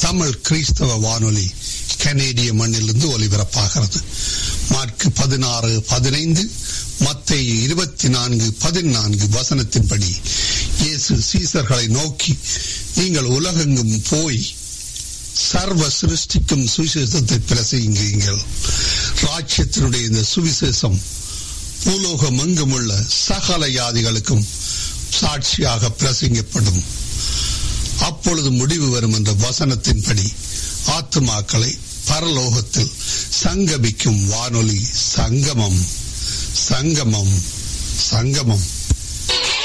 தமிழ் கிறிஸ்தவ வானொலி கனேடிய மண்ணிலிருந்து ஒலிபரப்பாகிறது மார்க் பதினாறு பதினைந்து மத்திய இருபத்தி நான்கு பதினான்கு வசனத்தின்படி இயேசு சீசர்களை நோக்கி நீங்கள் உலகெங்கும் போய் சர்வ சிருஷ்டிக்கும் சுவிசேஷத்தை பிரசங்கிங்கள் ராஜ்யத்தினுடைய இந்த சுவிசேஷம் பூலோகம் எங்கும் உள்ள சகல யாதிகளுக்கும் சாட்சியாக பிரசங்கப்படும் அப்பொழுது முடிவு வரும் என்ற வசனத்தின்படி ஆத்துமாக்களை பரலோகத்தில் சங்கமிக்கும் வானொலி சங்கமம் சங்கமம் சங்கமம்